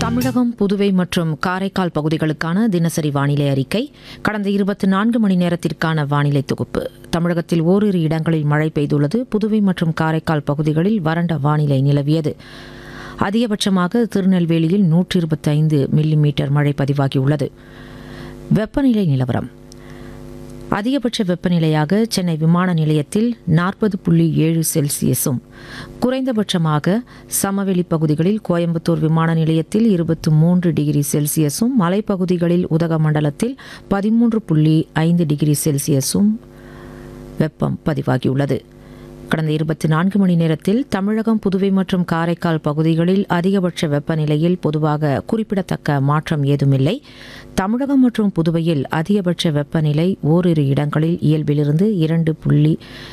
தமிழகம் புதுவை மற்றும் காரைக்கால் பகுதிகளுக்கான தினசரி வானிலை அறிக்கை கடந்த இருபத்தி நான்கு மணி நேரத்திற்கான வானிலை தொகுப்பு தமிழகத்தில் ஓரிரு இடங்களில் மழை பெய்துள்ளது புதுவை மற்றும் காரைக்கால் பகுதிகளில் வறண்ட வானிலை நிலவியது அதிகபட்சமாக திருநெல்வேலியில் நூற்றி இருபத்தைந்து மில்லி மீட்டர் மழை பதிவாகியுள்ளது வெப்பநிலை நிலவரம் அதிகபட்ச வெப்பநிலையாக சென்னை விமான நிலையத்தில் நாற்பது புள்ளி ஏழு செல்சியஸும் குறைந்தபட்சமாக சமவெளி பகுதிகளில் கோயம்புத்தூர் விமான நிலையத்தில் இருபத்தி மூன்று டிகிரி செல்சியஸும் மலைப்பகுதிகளில் உதகமண்டலத்தில் பதிமூன்று புள்ளி ஐந்து டிகிரி செல்சியஸும் வெப்பம் பதிவாகியுள்ளது கடந்த இருபத்தி நான்கு மணி நேரத்தில் தமிழகம் புதுவை மற்றும் காரைக்கால் பகுதிகளில் அதிகபட்ச வெப்பநிலையில் பொதுவாக குறிப்பிடத்தக்க மாற்றம் ஏதுமில்லை தமிழகம் மற்றும் புதுவையில் அதிகபட்ச வெப்பநிலை ஓரிரு இடங்களில் இயல்பிலிருந்து இரண்டு புள்ளி